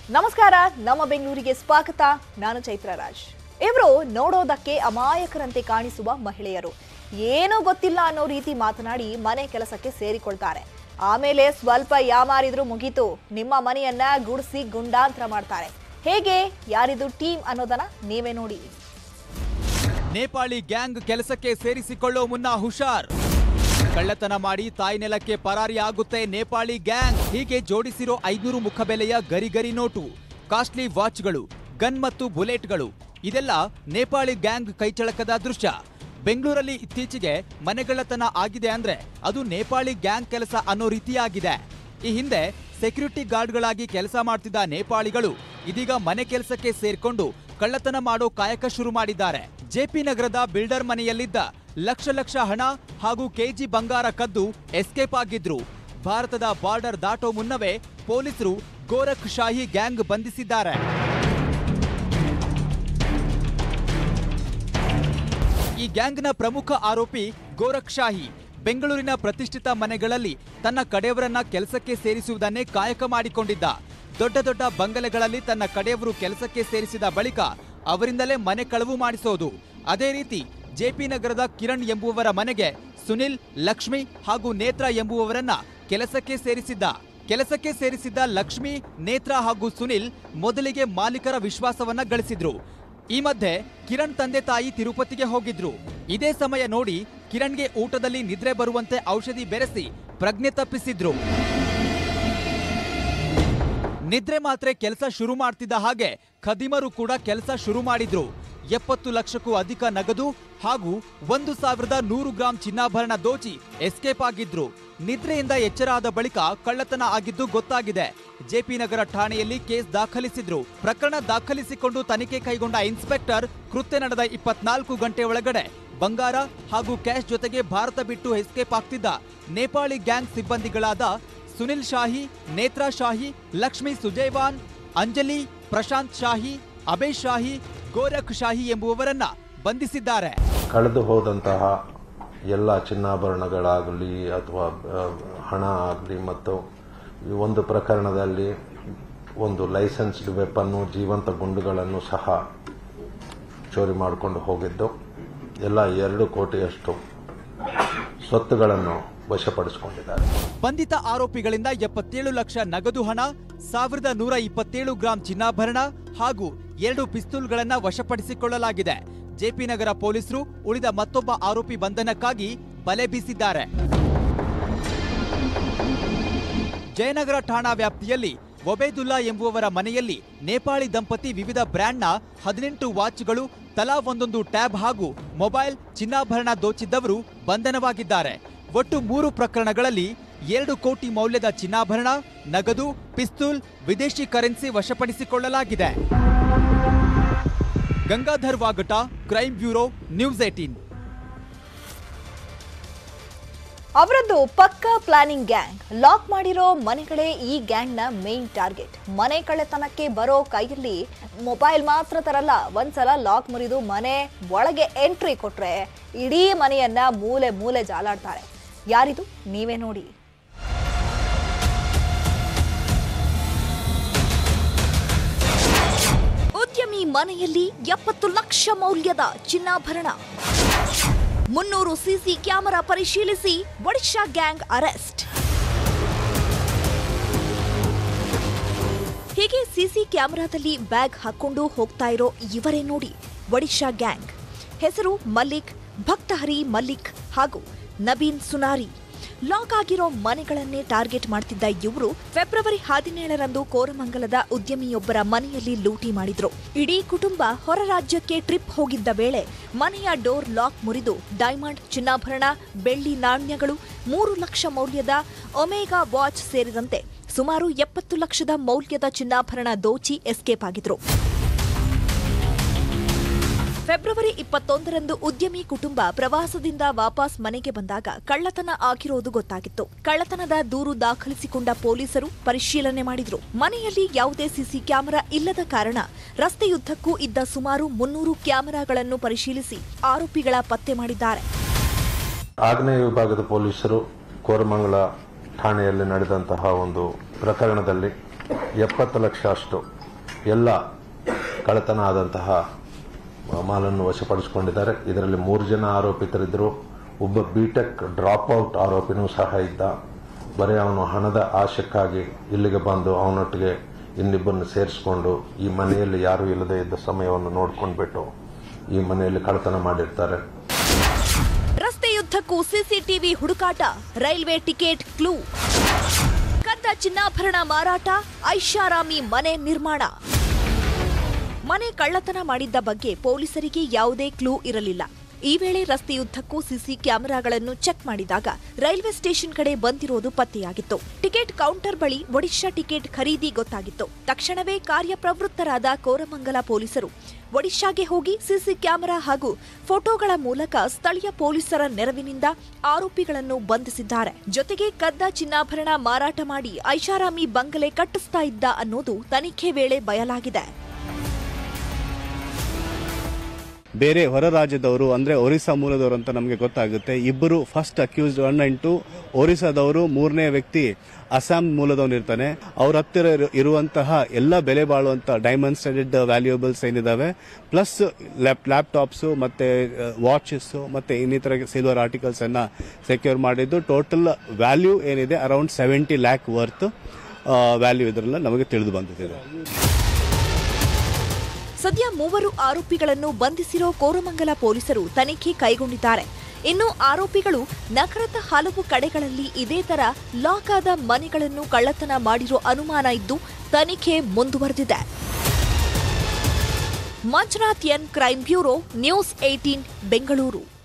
ನಮಸ್ಕಾರ ನಮ್ಮ ಬೆಂಗಳೂರಿಗೆ ಸ್ವಾಗತ ನಾನು ಚೈತ್ರ ರಾಜ್ ಇವರು ನೋಡೋದಕ್ಕೆ ಅಮಾಯಕರಂತೆ ಕಾಣಿಸುವ ಮಹಿಳೆಯರು ಏನೂ ಗೊತ್ತಿಲ್ಲ ಅನ್ನೋ ರೀತಿ ಮಾತನಾಡಿ ಮನೆ ಕೆಲಸಕ್ಕೆ ಸೇರಿಕೊಳ್ತಾರೆ ಆಮೇಲೆ ಸ್ವಲ್ಪ ಯಾಮಾರಿದ್ರು ಮುಗೀತು ನಿಮ್ಮ ಮನೆಯನ್ನ ಗುಡಿಸಿ ಗುಂಡಾಂತರ ಮಾಡ್ತಾರೆ ಹೇಗೆ ಯಾರಿದು ಟೀಮ್ ಅನ್ನೋದನ್ನ ನೀವೇ ನೋಡಿ ನೇಪಾಳಿ ಗ್ಯಾಂಗ್ ಕೆಲಸಕ್ಕೆ ಸೇರಿಸಿಕೊಳ್ಳೋ ಮುನ್ನ ಹುಷಾರ್ ಕಳ್ಳತನ ಮಾಡಿ ತಾಯಿ ನೆಲಕ್ಕೆ ಪರಾರಿ ಆಗುತ್ತೆ ನೇಪಾಳಿ ಗ್ಯಾಂಗ್ ಹೀಗೆ ಜೋಡಿಸಿರೋ ಐನೂರು ಮುಖಬೆಲೆಯ ಗರಿಗರಿ ನೋಟು ಕಾಸ್ಟ್ಲಿ ವಾಚ್ಗಳು ಗನ್ ಮತ್ತು ಬುಲೆಟ್ಗಳು ಇದೆಲ್ಲ ನೇಪಾಳಿ ಗ್ಯಾಂಗ್ ಕೈಚಳಕದ ದೃಶ್ಯ ಬೆಂಗಳೂರಲ್ಲಿ ಇತ್ತೀಚೆಗೆ ಮನೆಗಳ್ಳತನ ಆಗಿದೆ ಅಂದ್ರೆ ಅದು ನೇಪಾಳಿ ಗ್ಯಾಂಗ್ ಕೆಲಸ ಅನ್ನೋ ರೀತಿಯಾಗಿದೆ ಈ ಹಿಂದೆ ಸೆಕ್ಯೂರಿಟಿ ಗಾರ್ಡ್ಗಳಾಗಿ ಕೆಲಸ ಮಾಡ್ತಿದ್ದ ನೇಪಾಳಿಗಳು ಇದೀಗ ಮನೆ ಕೆಲಸಕ್ಕೆ ಸೇರ್ಕೊಂಡು ಕಳ್ಳತನ ಮಾಡೋ ಕಾಯಕ ಶುರು ಮಾಡಿದ್ದಾರೆ ಜೆಪಿ ನಗರದ ಬಿಲ್ಡರ್ ಮನೆಯಲ್ಲಿದ್ದ ಲಕ್ಷ ಲಕ್ಷ ಹಣ ಹಾಗೂ ಕೆಜಿ ಬಂಗಾರ ಕದ್ದು ಎಸ್ಕೇಪ್ ಆಗಿದ್ರು ಭಾರತದ ಬಾರ್ಡರ್ ದಾಟೋ ಮುನ್ನವೇ ಪೊಲೀಸರು ಗೋರಖ್ ಶಾಹಿ ಗ್ಯಾಂಗ್ ಬಂಧಿಸಿದ್ದಾರೆ ಈ ಗ್ಯಾಂಗ್ನ ಪ್ರಮುಖ ಆರೋಪಿ ಗೋರಖ್ ಶಾಹಿ ಬೆಂಗಳೂರಿನ ಪ್ರತಿಷ್ಠಿತ ಮನೆಗಳಲ್ಲಿ ತನ್ನ ಕಡೆಯವರನ್ನ ಕೆಲಸಕ್ಕೆ ಸೇರಿಸುವುದನ್ನೇ ಕಾಯಕ ಮಾಡಿಕೊಂಡಿದ್ದ ದೊಡ್ಡ ದೊಡ್ಡ ಬಂಗಲೆಗಳಲ್ಲಿ ತನ್ನ ಕಡೆಯವರು ಕೆಲಸಕ್ಕೆ ಸೇರಿಸಿದ ಬಳಿಕ ಅವರಿಂದಲೇ ಮನೆ ಕಳವು ಮಾಡಿಸೋದು ಅದೇ ರೀತಿ ಜೆಪಿ ನಗರದ ಕಿರಣ್ ಎಂಬುವವರ ಮನೆಗೆ ಸುನಿಲ್ ಲಕ್ಷ್ಮಿ ಹಾಗೂ ನೇತ್ರ ಎಂಬುವವರನ್ನ ಕೆಲಸಕ್ಕೆ ಸೇರಿಸಿದ್ದ ಕೆಲಸಕ್ಕೆ ಸೇರಿಸಿದ್ದ ಲಕ್ಷ್ಮಿ ನೇತ್ರ ಹಾಗೂ ಸುನಿಲ್ ಮೊದಲಿಗೆ ಮಾಲೀಕರ ವಿಶ್ವಾಸವನ್ನ ಗಳಿಸಿದ್ರು ಈ ಮಧ್ಯೆ ಕಿರಣ್ ತಂದೆ ತಾಯಿ ತಿರುಪತಿಗೆ ಹೋಗಿದ್ರು ಇದೇ ಸಮಯ ನೋಡಿ ಕಿರಣ್ಗೆ ಊಟದಲ್ಲಿ ನಿದ್ರೆ ಬರುವಂತೆ ಔಷಧಿ ಬೆರೆಸಿ ಪ್ರಜ್ಞೆ ತಪ್ಪಿಸಿದ್ರು ನಿದ್ರೆ ಮಾತ್ರೆ ಕೆಲಸ ಶುರು ಮಾಡ್ತಿದ್ದ ಹಾಗೆ ಖದೀಮರು ಕೂಡ ಕೆಲಸ ಶುರು ಮಾಡಿದ್ರು ಎಪ್ಪತ್ತು ಲಕ್ಷಕ್ಕೂ ಅಧಿಕ ನಗದು ಹಾಗೂ ಒಂದು ಸಾವಿರದ ನೂರು ಗ್ರಾಂ ಚಿನ್ನಾಭರಣ ದೋಚಿ ಎಸ್ಕೇಪ್ ಆಗಿದ್ರು ನಿದ್ರೆಯಿಂದ ಎಚ್ಚರ ಆದ ಬಳಿಕ ಕಳ್ಳತನ ಆಗಿದ್ದು ಗೊತ್ತಾಗಿದೆ ಜೆಪಿ ನಗರ ಠಾಣೆಯಲ್ಲಿ ಕೇಸ್ ದಾಖಲಿಸಿದ್ರು ಪ್ರಕರಣ ದಾಖಲಿಸಿಕೊಂಡು ತನಿಖೆ ಕೈಗೊಂಡ ಇನ್ಸ್ಪೆಕ್ಟರ್ ಕೃತ್ಯ ನಡೆದ ಇಪ್ಪತ್ನಾಲ್ಕು ಗಂಟೆ ಒಳಗಡೆ ಬಂಗಾರ ಹಾಗೂ ಕ್ಯಾಶ್ ಜೊತೆಗೆ ಭಾರತ ಬಿಟ್ಟು ಎಸ್ಕೇಪ್ ಆಗ್ತಿದ್ದ ನೇಪಾಳಿ ಗ್ಯಾಂಗ್ ಸಿಬ್ಬಂದಿಗಳಾದ ಸುನಿಲ್ ಶಾಹಿ ನೇತ್ರಾ ಶಾಹಿ ಲಕ್ಷ್ಮಿ ಸುಜೇವಾನ್ ಅಂಜಲಿ ಪ್ರಶಾಂತ್ ಶಾಹಿ ಅಭಯ್ ಶಾಹಿ ಗೋರಖ್ ಶಾಹಿ ಎಂಬುವವರನ್ನ ಬಂಧಿಸಿದ್ದಾರೆ ಕಳೆದು ಹೋದಂತಹ ಎಲ್ಲ ಚಿನ್ನಾಭರಣಗಳಾಗಲಿ ಅಥವಾ ಆ, ಹಣ ಆಗಲಿ ಮತ್ತು ಈ ಒಂದು ಪ್ರಕರಣದಲ್ಲಿ ಒಂದು ಲೈಸೆನ್ಸ್ಡ್ ವೆಪನ್ನು ಜೀವಂತ ಗುಂಡುಗಳನ್ನು ಸಹ ಚೋರಿ ಮಾಡಿಕೊಂಡು ಹೋಗಿದ್ದು ಎಲ್ಲ ಎರಡು ಕೋಟಿಯಷ್ಟು ಸ್ವತ್ತುಗಳನ್ನು ವಶಪಡಿಸಿಕೊಂಡಿದ್ದಾರೆ ಬಂಧಿತ ಆರೋಪಿಗಳಿಂದ ಎಪ್ಪತ್ತೇಳು ಲಕ್ಷ ನಗದು ಹಣ ಸಾವಿರದ ನೂರ ಇಪ್ಪತ್ತೇಳು ಗ್ರಾಂ ಚಿನ್ನಾಭರಣ ಹಾಗೂ ಎರಡು ಪಿಸ್ತೂಲ್ಗಳನ್ನ ವಶಪಡಿಸಿಕೊಳ್ಳಲಾಗಿದೆ ಜೆಪಿ ನಗರ ಪೊಲೀಸರು ಉಳಿದ ಮತ್ತೊಬ್ಬ ಆರೋಪಿ ಬಂಧನಕ್ಕಾಗಿ ಬಲೆ ಬೀಸಿದ್ದಾರೆ ಜಯನಗರ ಠಾಣಾ ವ್ಯಾಪ್ತಿಯಲ್ಲಿ ಒಬೇದುಲ್ಲಾ ಎಂಬುವವರ ಮನೆಯಲ್ಲಿ ನೇಪಾಳಿ ದಂಪತಿ ವಿವಿಧ ಬ್ರ್ಯಾಂಡ್ನ ಹದಿನೆಂಟು ವಾಚ್ಗಳು ತಲಾ ಒಂದೊಂದು ಟ್ಯಾಬ್ ಹಾಗೂ ಮೊಬೈಲ್ ಚಿನ್ನಾಭರಣ ದೋಚಿದ್ದವರು ಬಂಧನವಾಗಿದ್ದಾರೆ ಒಟ್ಟು ಮೂರು ಪ್ರಕರಣಗಳಲ್ಲಿ ಎರಡು ಕೋಟಿ ಮೌಲ್ಯದ ಚಿನ್ನಾಭರಣ ನಗದು ಪಿಸ್ತೂಲ್ ವಿದೇಶಿ ಕರೆನ್ಸಿ ವಶಪಡಿಸಿಕೊಳ್ಳಲಾಗಿದೆ Gangadhar Vagata crime bureau news eighteen ಅವರದ್ದು ಪಕ್ಕಾ ಪ್ಲಾನಿಂಗ್ ಗ್ಯಾಂಗ್ ಲಾಕ್ ಮಾಡಿರೋ ಮನೆಗಳೇ ಈ ಗ್ಯಾಂಗ್ನ ಮೇನ್ ಟಾರ್ಗೆಟ್ ಮನೆ ಕಳ್ಳತನಕ್ಕೆ ಬರೋ ಕೈಯಲ್ಲಿ ಮೊಬೈಲ್ ಮಾತ್ರ ತರಲ್ಲ ಒಂದ್ಸಲ ಲಾಕ್ ಮುರಿದು ಮನೆ ಒಳಗೆ ಎಂಟ್ರಿ ಕೊಟ್ರೆ ಇಡೀ ಮನೆಯನ್ನ ಮೂಲೆ ಮೂಲೆ ಜಾಲಾಡ್ತಾರೆ ಯಾರಿದು ನೀವೇ ನೋಡಿ ಉದ್ಯಮಿ ಮನೆಯಲ್ಲಿ ಎಪ್ಪತ್ತು ಲಕ್ಷ ಮೌಲ್ಯದ ಚಿನ್ನಾಭರಣ ಮುನ್ನೂರು ಸಿಸಿ ಕ್ಯಾಮೆರಾ ಪರಿಶೀಲಿಸಿ ಒಡಿಶಾ ಗ್ಯಾಂಗ್ ಅರೆಸ್ಟ್ ಹೀಗೆ ಸಿಸಿ ಕ್ಯಾಮೆರಾದಲ್ಲಿ ಬ್ಯಾಗ್ ಹಾಕೊಂಡು ಹೋಗ್ತಾ ಇರೋ ಇವರೇ ನೋಡಿ ಒಡಿಶಾ ಗ್ಯಾಂಗ್ ಹೆಸರು ಮಲ್ಲಿಕ್ ಭಕ್ತಹರಿ ಮಲ್ಲಿಕ್ ಹಾಗೂ ನಬೀನ್ ಸುನಾರಿ ಲಾಕ್ ಆಗಿರೋ ಮನೆಗಳನ್ನೇ ಟಾರ್ಗೆಟ್ ಮಾಡ್ತಿದ್ದ ಇವರು ಫೆಬ್ರವರಿ ಹದಿನೇಳರಂದು ಕೋರಮಂಗಲದ ಉದ್ಯಮಿಯೊಬ್ಬರ ಮನೆಯಲ್ಲಿ ಲೂಟಿ ಮಾಡಿದ್ರು ಇಡೀ ಕುಟುಂಬ ಹೊರ ರಾಜ್ಯಕ್ಕೆ ಟ್ರಿಪ್ ಹೋಗಿದ್ದ ವೇಳೆ ಮನೆಯ ಡೋರ್ ಲಾಕ್ ಮುರಿದು ಡೈಮಂಡ್ ಚಿನ್ನಾಭರಣ ಬೆಳ್ಳಿ ನಾಣ್ಯಗಳು ಮೂರು ಲಕ್ಷ ಮೌಲ್ಯದ ಒಮೇಗಾ ವಾಚ್ ಸೇರಿದಂತೆ ಸುಮಾರು ಎಪ್ಪತ್ತು ಲಕ್ಷದ ಮೌಲ್ಯದ ಚಿನ್ನಾಭರಣ ದೋಚಿ ಎಸ್ಕೇಪ್ ಆಗಿದ್ರು ಫೆಬ್ರವರಿ ಇಪ್ಪತ್ತೊಂದರಂದು ಉದ್ಯಮಿ ಕುಟುಂಬ ಪ್ರವಾಸದಿಂದ ವಾಪಸ್ ಮನೆಗೆ ಬಂದಾಗ ಕಳ್ಳತನ ಆಗಿರೋದು ಗೊತ್ತಾಗಿತ್ತು ಕಳ್ಳತನದ ದೂರು ದಾಖಲಿಸಿಕೊಂಡ ಪೊಲೀಸರು ಪರಿಶೀಲನೆ ಮಾಡಿದ್ರು ಮನೆಯಲ್ಲಿ ಯಾವುದೇ ಸಿಸಿ ಕ್ಯಾಮೆರಾ ಇಲ್ಲದ ಕಾರಣ ರಸ್ತೆಯುದ್ದಕ್ಕೂ ಇದ್ದ ಸುಮಾರು ಮುನ್ನೂರು ಕ್ಯಾಮೆರಾಗಳನ್ನು ಪರಿಶೀಲಿಸಿ ಆರೋಪಿಗಳ ಪತ್ತೆ ಮಾಡಿದ್ದಾರೆ ಆಗ್ನೇಯ ವಿಭಾಗದ ಪೊಲೀಸರು ಕೋರಮಂಗಲ ಠಾಣೆಯಲ್ಲಿ ನಡೆದಂತಹ ಒಂದು ಪ್ರಕರಣದಲ್ಲಿ ಎಪ್ಪತ್ತು ಲಕ್ಷ ಅಷ್ಟು ಎಲ್ಲ ಕಳ್ಳತನ ಆದಂತಹ ಮಾಲನ್ನು ವಶಪಡಿಸಿಕೊಂಡಿದ್ದಾರೆ ಇದರಲ್ಲಿ ಮೂರು ಜನ ಆರೋಪಿತರಿದ್ದರು ಒಬ್ಬ ಬಿಟೆಕ್ ಡ್ರಾಪ್ ಔಟ್ ಆರೋಪಿನೂ ಸಹ ಇದ್ದ ಬರೀ ಅವನು ಹಣದ ಆಶಕ್ಕಾಗಿ ಇಲ್ಲಿಗೆ ಬಂದು ಅವನೊಟ್ಟಿಗೆ ಇನ್ನಿಬ್ಬರನ್ನು ಸೇರಿಸಿಕೊಂಡು ಈ ಮನೆಯಲ್ಲಿ ಯಾರೂ ಇಲ್ಲದೆ ಇದ್ದ ಸಮಯವನ್ನು ನೋಡ್ಕೊಂಡ್ಬಿಟ್ಟು ಈ ಮನೆಯಲ್ಲಿ ಕಳ್ಳತನ ಮಾಡಿರ್ತಾರೆ ರಸ್ತೆಯುದ್ದಕ್ಕೂ ಸಿಸಿಟಿವಿ ಹುಡುಕಾಟ ರೈಲ್ವೆ ಟಿಕೆಟ್ ಕ್ಲೂ ಕದ್ದ ಚಿನ್ನಾಭರಣ ಮಾರಾಟ ಐಷಾರಾಮಿ ಮನೆ ನಿರ್ಮಾಣ ಮನೆ ಕಳ್ಳತನ ಮಾಡಿದ್ದ ಬಗ್ಗೆ ಪೊಲೀಸರಿಗೆ ಯಾವುದೇ ಕ್ಲೂ ಇರಲಿಲ್ಲ ಈ ವೇಳೆ ರಸ್ತೆಯುದ್ದಕ್ಕೂ ಸಿಸಿ ಕ್ಯಾಮೆರಾಗಳನ್ನು ಚೆಕ್ ಮಾಡಿದಾಗ ರೈಲ್ವೆ ಸ್ಟೇಷನ್ ಕಡೆ ಬಂದಿರೋದು ಪತ್ತೆಯಾಗಿತ್ತು ಟಿಕೆಟ್ ಕೌಂಟರ್ ಬಳಿ ಒಡಿಶಾ ಟಿಕೆಟ್ ಖರೀದಿ ಗೊತ್ತಾಗಿತ್ತು ತಕ್ಷಣವೇ ಕಾರ್ಯಪ್ರವೃತ್ತರಾದ ಕೋರಮಂಗಲ ಪೊಲೀಸರು ಒಡಿಶಾಗೆ ಹೋಗಿ ಸಿಸಿ ಕ್ಯಾಮೆರಾ ಹಾಗೂ ಫೋಟೋಗಳ ಮೂಲಕ ಸ್ಥಳೀಯ ಪೊಲೀಸರ ನೆರವಿನಿಂದ ಆರೋಪಿಗಳನ್ನು ಬಂಧಿಸಿದ್ದಾರೆ ಜೊತೆಗೆ ಕದ್ದ ಚಿನ್ನಾಭರಣ ಮಾರಾಟ ಮಾಡಿ ಐಷಾರಾಮಿ ಬಂಗಲೆ ಕಟ್ಟಿಸ್ತಾ ಇದ್ದ ಅನ್ನೋದು ತನಿಖೆ ವೇಳೆ ಬಯಲಾಗಿದೆ ಬೇರೆ ಹೊರ ರಾಜ್ಯದವರು ಅಂದ್ರೆ ಒರಿಸ್ಸಾ ಮೂಲದವರು ಅಂತ ನಮಗೆ ಗೊತ್ತಾಗುತ್ತೆ ಇಬ್ಬರು first accused one and two ಒರಿಸ್ಸಾದವರು ಮೂರನೇ ವ್ಯಕ್ತಿ ಅಸ್ಸಾಂ ಮೂಲದವನು ಇರ್ತಾನೆ ಅವ್ರ ಹತ್ತಿರ ಇರು- ಇರುವಂತಹ ಎಲ್ಲ ಬೆಲೆ ಬಾಳುವಂತ ಡೈಮಂಡ್ ಸ್ಟಡೆಡ್ ವ್ಯಾಲ್ಯೂಯಬಲ್ಸ್ ಏನಿದಾವೆ ಪ್ಲಸ್ ಲ್ಯಾಪ್ಟಾಪ್ಸ್ ಮತ್ತೆ ವಾಚಸ್ ಮತ್ತೆ ಇನ್ನಿತರ ಸಿಲ್ವರ್ ಆರ್ಟಿಕಲ್ಸ್ ಅನ್ನ ಸೆಕ್ಯೂರ್ ಮಾಡಿದ್ದು ಟೋಟಲ್ ವ್ಯಾಲ್ಯೂ ಏನಿದೆ around seventy lakh worth value ಇದರಲ್ಲಿ ನಮಗೆ ತಿಳಿದು ಬಂದಿದೆ ಸದ್ಯ ಮೂವರು ಆರೋಪಿಗಳನ್ನು ಬಂಧಿಸಿರೋ ಕೋರಮಂಗಲ ಪೊಲೀಸರು ತನಿಖೆ ಕೈಗೊಂಡಿದ್ದಾರೆ ಇನ್ನು ಆರೋಪಿಗಳು ನಗರದ ಹಲವು ಕಡೆಗಳಲ್ಲಿ ಇದೇ ತರ ಲಾಕ್ ಆದ ಮನೆಗಳನ್ನು ಕಳ್ಳತನ ಮಾಡಿರೋ ಅನುಮಾನ ಇದ್ದು ತನಿಖೆ ಮುಂದುವರೆದಿದೆ Manjunath N crime bureau news eighteen Bengaluru